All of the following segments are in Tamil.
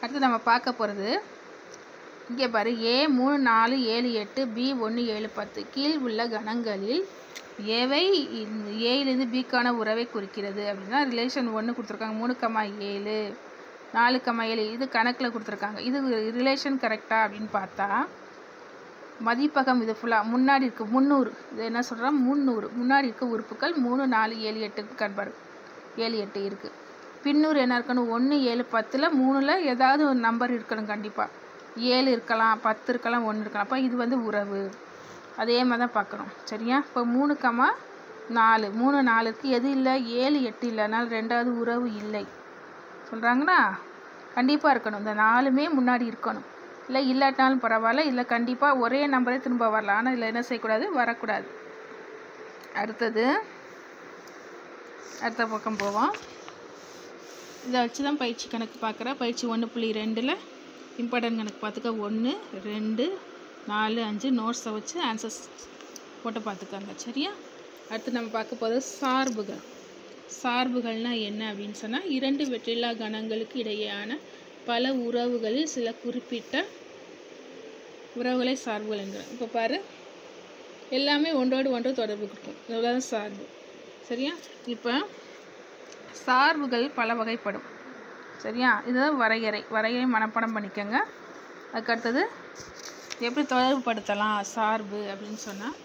அடுத்து நம்ம பார்க்க போகிறது இங்கே பாரு ஏ மூணு நாலு ஏழு எட்டு பி ஒன்று ஏழு பத்து கீழ் உள்ள கணங்களில் ஏவை ஏயிலிருந்து பிக்கான உறவை குறிக்கிறது அப்படின்னா ரிலேஷன் ஒன்று கொடுத்துருக்காங்க மூணு கம்மா ஏழு நாலு கம்மா ஏழு இது கணக்கில் கொடுத்துருக்காங்க இது ரிலேஷன் கரெக்டா அப்படின்னு பார்த்தா மதிப்பகம் இது ஃபுல்லாக முன்னாடி இருக்கு முந்நூறு இது என்ன சொல்கிறோம் முந்நூறு முன்னாடி இருக்க உறுப்புகள் மூணு நாலு ஏழு எட்டு கண்பாரு ஏழு எட்டு இருக்குது பின்னூறு என்ன இருக்கணும் ஒன்று ஏழு பத்தில் மூணில் ஏதாவது ஒரு நம்பர் இருக்கணும் கண்டிப்பாக ஏழு இருக்கலாம் பத்து இருக்கலாம் ஒன்று இருக்கலாம் அப்போ இது வந்து உறவு அதே மாதிரி தான் பார்க்கணும் சரியா இப்போ மூணு கமா நாலு மூணு நாலு இருக்குது எது இல்லை ஏழு எட்டு இல்லை அதனால் ரெண்டாவது உறவு இல்லை சொல்கிறாங்களா கண்டிப்பாக இருக்கணும் இந்த நாலுமே முன்னாடி இருக்கணும் இல்லை இல்லாட்டினாலும் பரவாயில்ல இல்லை கண்டிப்பாக ஒரே நம்பரே திரும்ப வரலாம் ஆனால் இதில் என்ன செய்யக்கூடாது வரக்கூடாது அடுத்தது அடுத்த பக்கம் போவோம் இதை வச்சு தான் பயிற்சி கணக்கு பார்க்குறேன் பயிற்சி ஒன்று புள்ளி ரெண்டில் இம்பார்ட்டன்ட் கணக்கு பார்த்துக்க ஒன்று ரெண்டு நாலு அஞ்சு நோட்ஸை வச்சு ஆன்சர்ஸ் போட்டு பார்த்துக்கோங்க சரியா அடுத்து நம்ம பார்க்க போகிறது சார்புகள் சார்புகள்னால் என்ன அப்படின்னு சொன்னால் இரண்டு வெற்றிலா கணங்களுக்கு இடையேயான பல உறவுகளில் சில குறிப்பிட்ட உறவுகளை சார்புகள் என்கிறோம் இப்போ பாரு எல்லாமே ஒன்றோடு ஒன்று தொடர்பு கொடுக்கும் இதுதான் சார்பு சரியா இப்போ சார்புகள் பல வகைப்படும் சரியா இதுதான் வரையறை வரையறை மனப்பாடம் பண்ணிக்கோங்க அதுக்கு அடுத்தது எப்படி தொடர்புபடுத்தலாம் சார்பு அப்படின்னு சொன்னால்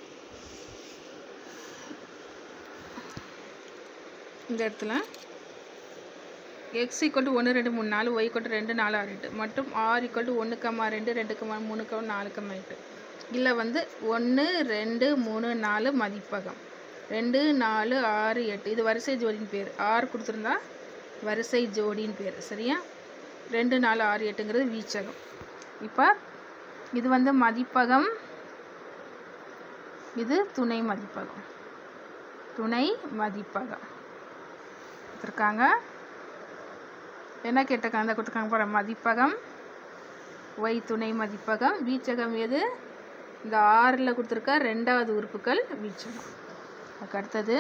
இந்த இடத்துல எக்ஸ் ஈக்குவல் டு ஒன்று ரெண்டு மூணு நாலு ஒய் ஈக்குவல் ரெண்டு நாலு ஆறு எட்டு மற்றும் ஆர் ஈக்குவல் டு ஒன்று கம்மா ரெண்டு ரெண்டு கம்மா மூணு கம்மா நாலு கம்மா எட்டு இதில் வந்து ஒன்று ரெண்டு மூணு நாலு மதிப்பகம் ரெண்டு நாலு ஆறு எட்டு இது வரிசை ஜோடியின் பேர் ஆறு கொடுத்துருந்தா வரிசை ஜோடியின் பேர் சரியா ரெண்டு நாலு ஆறு எட்டுங்கிறது வீச்சகம் இப்போ இது வந்து மதிப்பகம் இது துணை மதிப்பகம் துணை மதிப்பகம் கொடுத்துருக்காங்க என்ன கேட்டிருக்காங்க அந்த கொடுத்துருக்காங்க பாரு மதிப்பகம் ஒய் துணை மதிப்பகம் வீச்சகம் எது இந்த ஆறில் கொடுத்துருக்க ரெண்டாவது உறுப்புகள் வீச்சகம் அதுக்கு அடுத்தது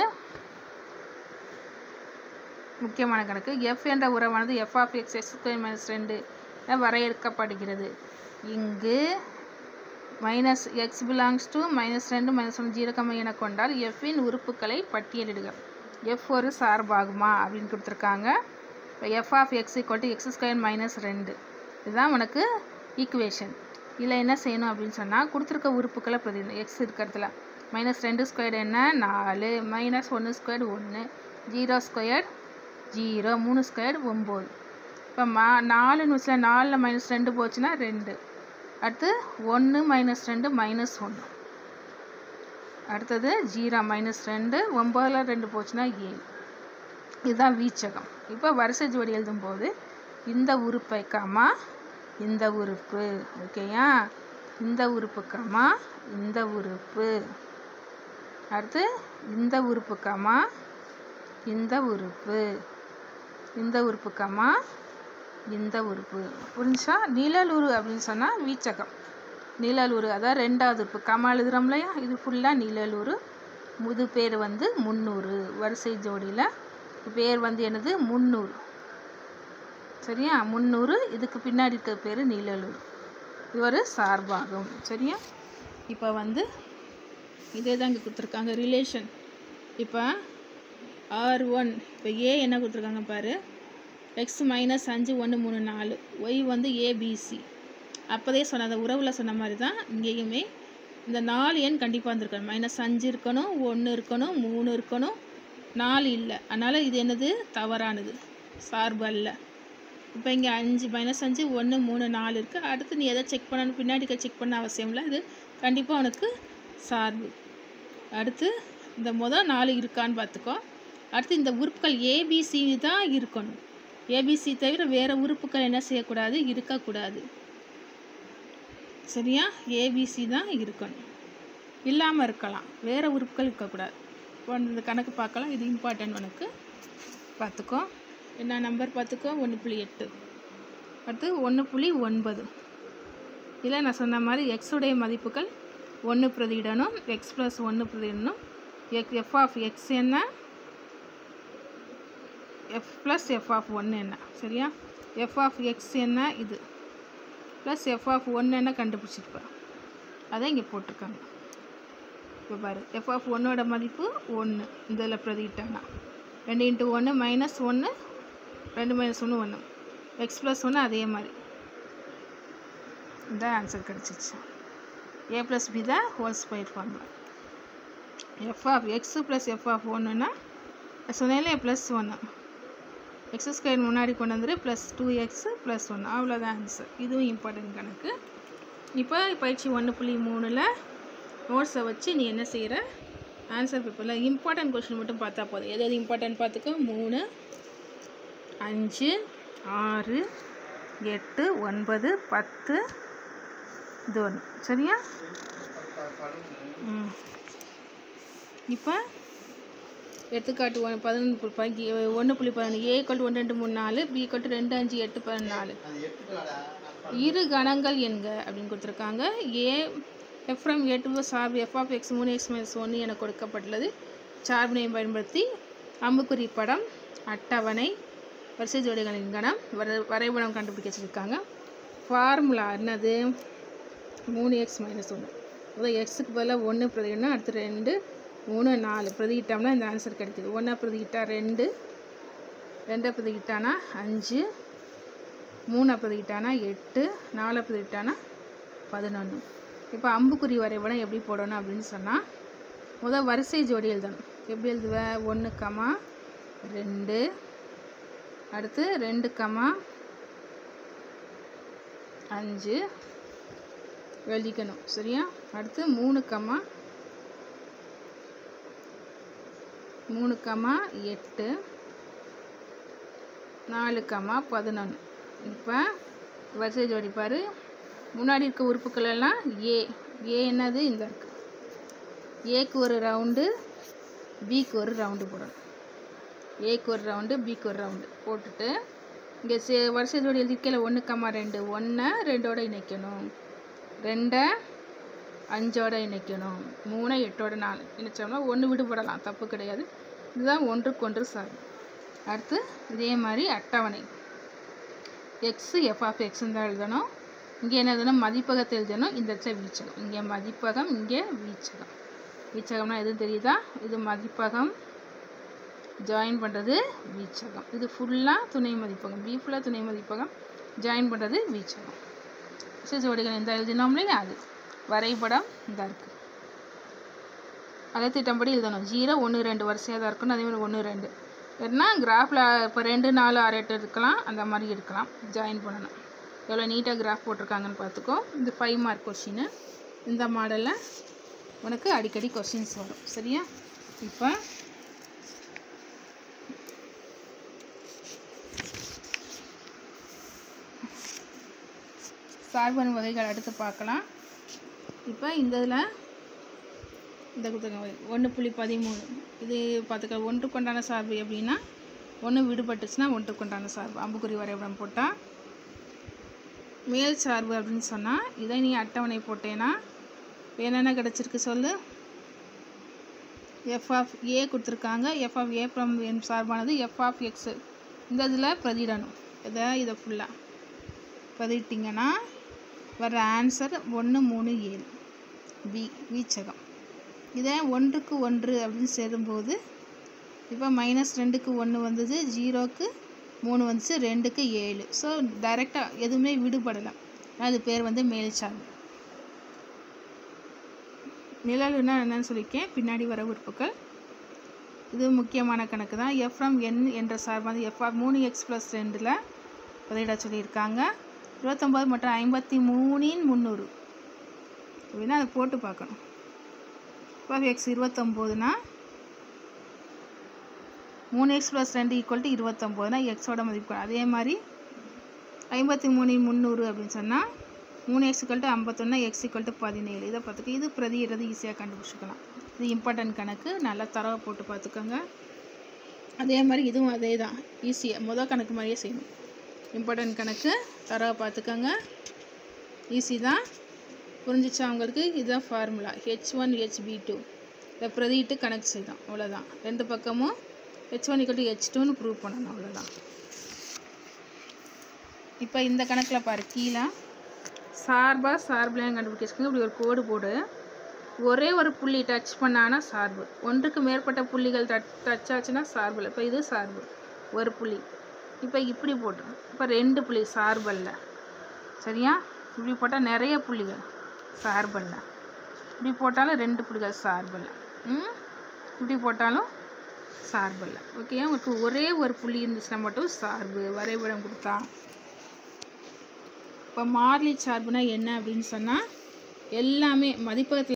முக்கியமான கணக்கு எஃப் என்ற உறவானது F of X X square minus ரெண்டு என வரையறுக்கப்படுகிறது இங்கு minus X belongs to minus ரெண்டு மைனஸ் ஒன் ஜீரோ கம்மா என கொண்டால் எஃப்பின் உறுப்புகளை பட்டியலிடுக எஃப் ஒரு சார்பாகுமா அப்படின்னு கொடுத்துருக்காங்க இப்போ F of X equal to X square minus ரெண்டு இதுதான் உனக்கு ஈக்குவேஷன் இதில் என்ன செய்யணும் அப்படின்னு சொன்னால் கொடுத்துருக்க உறுப்புகளை பிரதி எக்ஸ் இருக்கிறதுல மைனஸ் ரெண்டு ஸ்கொயர் என்ன நாலு மைனஸ் ஒன்று ஸ்கொயர் ஒன்று ஜீரோ ஸ்கொயர் ஜீரோ மூணு ஸ்கொயர் ஒம்பது இப்போ மா நாலு நிமிஷத்தில் நாலில் மைனஸ் ரெண்டு போச்சுன்னா ரெண்டு அடுத்து ஒன்று மைனஸ் ரெண்டு மைனஸ் ஒன்று அடுத்தது ஜீரோ மைனஸ் ரெண்டு ஒம்பதில் ரெண்டு போச்சுன்னா ஏழு இதுதான் வீச்சகம் இப்போ வரிசை ஜோடி எழுதும்போது இந்த உறுப்பை காமா இந்த உறுப்பு ஓகேயா இந்த உறுப்பு காமா இந்த உறுப்பு அடுத்து இந்த உறுப்பு காமா இந்த உறுப்பு இந்த உறுப்பு காமா இந்த உறுப்பு புரிஞ்சா நிழலுரு அப்படின்னு சொன்னால் வீச்சகம் நிழலுரு அதான் ரெண்டாவது உறுப்பு கமா எழுதுறோம் இல்லையா இது ஃபுல்லாக நிழலுரு முது பேர் வந்து முந்நூறு வரிசை ஜோடியில் பேர் வந்து என்னது முந்நூறு சரியா முந்நூறு இதுக்கு பின்னாடி இருக்க பேர் நிழலுரு இது ஒரு சார்பாகும் சரியா இப்போ வந்து இதே தான் இங்கே கொடுத்துருக்காங்க ரிலேஷன் இப்போ ஆர் ஒன் இப்போ ஏ என்ன கொடுத்துருக்காங்க பாரு எக்ஸ் மைனஸ் அஞ்சு ஒன்று மூணு நாலு ஒய் வந்து ஏபிசி அப்போதே சொன்ன அந்த உறவில் சொன்ன மாதிரி தான் இங்கேயுமே இந்த நாலு எண் கண்டிப்பாக இருந்திருக்கணும் மைனஸ் அஞ்சு இருக்கணும் ஒன்று இருக்கணும் மூணு இருக்கணும் நாலு இல்லை அதனால் இது என்னது தவறானது சார்பு அல்ல இப்போ இங்கே அஞ்சு மைனஸ் அஞ்சு ஒன்று மூணு நாலு இருக்குது அடுத்து நீ எதை செக் பண்ணணும் பின்னாடி செக் பண்ண அவசியம் இல்லை இது கண்டிப்பாக உனக்கு சார்பு அடுத்து இந்த முதல் நாலு இருக்கான்னு பார்த்துக்கோ அடுத்து இந்த உறுப்புகள் ஏபிசி தான் இருக்கணும் ஏபிசி தவிர வேறு உறுப்புகள் என்ன செய்யக்கூடாது இருக்கக்கூடாது சரியா ஏபிசி தான் இருக்கணும் இல்லாமல் இருக்கலாம் வேறு உறுப்புகள் இருக்கக்கூடாது இப்போ இந்த கணக்கு பார்க்கலாம் இது இம்பார்ட்டன்ட் உனக்கு பார்த்துக்கோ என்ன நம்பர் பார்த்துக்கோ ஒன்று புள்ளி எட்டு அடுத்து ஒன்று புள்ளி ஒன்பது இதில் நான் சொன்ன மாதிரி எக்ஸுடைய மதிப்புகள் ஒன்று பிரதியிடணும் எக்ஸ் ப்ளஸ் ஒன்று பிரதியிடணும் எக் எஃப் ஆஃப் எக்ஸ் என்ன எஃப் ப்ளஸ் எஃப் ஆஃப் ஒன்று என்ன சரியா எஃப் ஆஃப் எக்ஸ் என்ன இது ப்ளஸ் எஃப் ஆஃப் ஒன்று என்ன கண்டுபிடிச்சிருப்பேன் அதை இங்கே போட்டிருக்காங்க இப்போ பாரு எஃப் ஆஃப் ஒன்னோட மதிப்பு ஒன்று இந்த இதில் பிரதிட்டானா ரெண்டு இன்ட்டு ஒன்று மைனஸ் ஒன்று ரெண்டு மைனஸ் ஒன்று ஒன்று எக்ஸ் ப்ளஸ் ஒன்று அதே மாதிரி இந்த ஆன்சர் கிடச்சிச்சு ஏ ப்ளஸ் பி தான் whole square formula F of X plus F of ஒன்றுனா சொன்னேன்ல ப்ளஸ் ஒன்று எக்ஸ் ஸ்கொயர் முன்னாடி கொண்டு வந்துரு ப்ளஸ் டூ எக்ஸு ப்ளஸ் ஒன்று அவ்வளோதான் ஆன்சர் இதுவும் இம்பார்ட்டன்ட் கணக்கு இப்போ பயிற்சி ஒன்று புள்ளி மூணில் நோட்ஸை வச்சு நீ என்ன செய்கிற ஆன்சர் பேப்பரில் இம்பார்ட்டன்ட் கொஷின் மட்டும் பார்த்தா போதும் எது எது இம்பார்ட்டன்ட் பார்த்துக்கோ மூணு அஞ்சு ஆறு எட்டு ஒன்பது பத்து இது ஒன்று சரியா ம் இப்போ எடுத்துக்காட்டு ஒன்று பதினொன்று பங்கி ஒன்று புள்ளி பதினொன்று ஏ கட்டு ஒன்று ரெண்டு மூணு நாலு பி கட்டு ரெண்டு அஞ்சு எட்டு பதினாலு இரு கணங்கள் என்க அப்படின்னு கொடுத்துருக்காங்க A F from A to சார்பு எஃப் ஆஃப் எக்ஸ் மூணு எக்ஸ் மைனஸ் ஒன்று என கொடுக்கப்பட்டுள்ளது சார்பினையும் பயன்படுத்தி அம்புக்குறி படம் அட்டவணை வரிசை ஜோடிகளின் கணம் வர வரைபடம் கண்டுபிடிக்க வச்சுருக்காங்க ஃபார்முலா என்னது மூணு எக்ஸ் மைனஸ் ஒன்று அதாவது எக்ஸுக்கு பதிலாக ஒன்று பிரதினா அடுத்து ரெண்டு மூணு நாலு பிரதிக்கிட்டோம்னா இந்த ஆன்சர் கிடைக்குது ஒன்றா பிரதிக்கிட்டா ரெண்டு ரெண்டை பிரதிக்கிட்டானா அஞ்சு மூணை பிரதிக்கிட்டானா எட்டு நாலை பிரதிக்கிட்டானா பதினொன்று இப்போ அம்புக்குறி வரைபடம் எப்படி போடணும் அப்படின்னு சொன்னால் முதல் வரிசை ஜோடி எழுதணும் எப்படி எழுதுவ ஒன்று கமா ரெண்டு அடுத்து ரெண்டு கமா அஞ்சு எழுதிக்கணும் சரியா அடுத்து மூணு கமா மூணு கமா எட்டு நாலு கமா பதினொன்று இப்போ வரிசை ஜோடி பாரு முன்னாடி இருக்க உறுப்புக்கள் எல்லாம் ஏ ஏ என்னது இந்த இருக்கு ஏக்கு ஒரு ரவுண்டு பிக்கு ஒரு ரவுண்டு போடணும் ஏக்கு ஒரு ரவுண்டு பிக்கு ஒரு ரவுண்டு போட்டுட்டு இங்கே சே வரிசை ஜோடி எழுதிக்கல ஒன்று கம்மா ரெண்டு ஒன்றை ரெண்டோட இணைக்கணும் ரெண்டை அஞ்சோட இணைக்கணும் மூணை எட்டோட நாலு இணைச்சோம்னா ஒன்று விடுபடலாம் தப்பு கிடையாது இதுதான் ஒன்றுக்கு ஒன்று சார் அடுத்து இதே மாதிரி அட்டவணை எக்ஸு எஃப் ஆஃப் எக்ஸ்ன்னு தான் எழுதணும் இங்கே என்ன எழுதணும் மதிப்பகத்தை எழுதணும் இந்த இடத்துல வீச்சகம் இங்கே மதிப்பகம் இங்கே வீச்சகம் வீச்சகம்னா எதுவும் தெரியுதா இது மதிப்பகம் ஜாயின் பண்ணுறது வீச்சகம் இது ஃபுல்லாக துணை மதிப்பகம் பி ஃபுல்லாக துணை மதிப்பகம் ஜாயின் பண்ணுறது வீச்சகம் சிசுவடிகள் இந்த எழுதினோம் இல்லையா அது வரைபடம் இந்த இருக்குது அலைத்திட்டம்படி எழுதணும் ஜீரோ ஒன்று ரெண்டு வரிசையாக தான் இருக்கணும் அதே மாதிரி ஒன்று ரெண்டு ஏன்னா கிராஃபில் இப்போ ரெண்டு நாலு ஆறு எட்டு இருக்கலாம் அந்த மாதிரி இருக்கலாம் ஜாயின் பண்ணணும் எவ்வளோ நீட்டாக கிராஃப் போட்டிருக்காங்கன்னு பார்த்துக்கோ இது ஃபைவ் மார்க் கொஷின் இந்த மாடலில் உனக்கு அடிக்கடி கொஷின்ஸ் வரும் சரியா இப்போ சார்பணு வகைகள் அடுத்து பார்க்கலாம் இப்போ இந்த இதில் இந்த கொடுத்துருங்க ஒன்று புள்ளி பதிமூணு இது பார்த்துக்க ஒன்றுக்குண்டான சார்பு எப்படின்னா ஒன்று விடுபட்டுச்சுன்னா ஒன்றுக்குண்டான சார்பு அம்புக்குறி வரைபடம் போட்டால் மேல் சார்பு அப்படின்னு சொன்னால் இதை நீ அட்டவணை போட்டேன்னா என்னென்ன கிடச்சிருக்கு சொல்லு எஃப் ஆஃப் ஏ கொடுத்துருக்காங்க F of A from N சார்பானது எஃப் ஆஃப் எக்ஸு இந்த இதில் பிரதிடணும் இதை இதை ஃபுல்லாக பிரதிட்டிங்கன்னா வர ஆன்சர் ஒன்று மூணு ஏழு பி வீச்சகம் இதை ஒன்றுக்கு ஒன்று அப்படின்னு சேரும்போது இப்போ மைனஸ் ரெண்டுக்கு ஒன்று வந்தது ஜீரோக்கு மூணு வந்துச்சு ரெண்டுக்கு ஏழு ஸோ டைரெக்டாக எதுவுமே விடுபடலை அது பேர் வந்து மேல்சார்பு நிழல்னா என்னன்னு சொல்லியிருக்கேன் பின்னாடி வர உறுப்புகள் இது முக்கியமான கணக்கு தான் எஃப்எம் என் என்ற சார்பானது எஃப்ஆர் மூணு எக்ஸ் ப்ளஸ் ரெண்டில் பதிலிட சொல்லியிருக்காங்க இருபத்தொம்பது மற்றும் ஐம்பத்தி மூணின் முந்நூறு அப்படின்னா அதை போட்டு பார்க்கணும் எஃப்ஆஃப் எக்ஸ் இருபத்தொம்போதுனா மூணு எக்ஸ் ப்ளஸ் ரெண்டு ஈக்குவல் டு இருபத்தொம்போதுனா எக்ஸோட மதிப்பு அதே மாதிரி ஐம்பத்தி மூணின் முந்நூறு அப்படின்னு சொன்னால் மூணு எக்ஸ் ஈக்குவல் டு ஐம்பத்தொன்னா எக்ஸ் ஈக்குவல் டு பதினேழு இதை பார்த்துக்க இது பிரதியிறது ஈஸியாக கண்டுபிடிச்சிக்கலாம் இது இம்பார்ட்டன்ட் கணக்கு நல்லா தரவை போட்டு பார்த்துக்கோங்க அதே மாதிரி இதுவும் அதே தான் ஈஸியாக மொதல் கணக்கு மாதிரியே செய்யணும் இம்பார்ட்டன்ட் கணக்கு தரவை பார்த்துக்கோங்க ஈஸி தான் புரிஞ்சிச்சா அவங்களுக்கு இதுதான் formula H one H P two இதை பிரதியிட்டு கணக்கு செய்தோம் அவ்வளோதான் ரெண்டு பக்கமும் H one equal to H டூன்னு ப்ரூவ் பண்ணணும் அவ்வளோதான் இப்போ இந்த கணக்கில் பாரு கீழே சார்பா சார்புலையும் கண்டுபிடிச்சிருக்கோங்க இப்படி ஒரு கோடு போடு ஒரே ஒரு புள்ளி டச் பண்ணானா சார்பு ஒன்றுக்கு மேற்பட்ட புள்ளிகள் டச் டச் ஆச்சுன்னா சார்பு இப்போ இது சார்பு ஒரு புள்ளி இப்போ இப்படி போட்டுரும் இப்போ ரெண்டு புள்ளி சார்பல்ல சரியா இப்படி போட்டால் நிறைய புள்ளிகள் சார்பல்ல இப்படி போட்டாலும் ரெண்டு புள்ளிகள் சார்பல்ல ம் இப்படி போட்டாலும் சார்பல்ல ஓகே உங்களுக்கு ஒரே ஒரு புள்ளி இருந்துச்சுன்னா மட்டும் சார்பு வரைபடம் கொடுத்தா இப்போ மாறிலி சார்புனா என்ன அப்படின்னு சொன்னால் எல்லாமே மதிப்பகத்தில்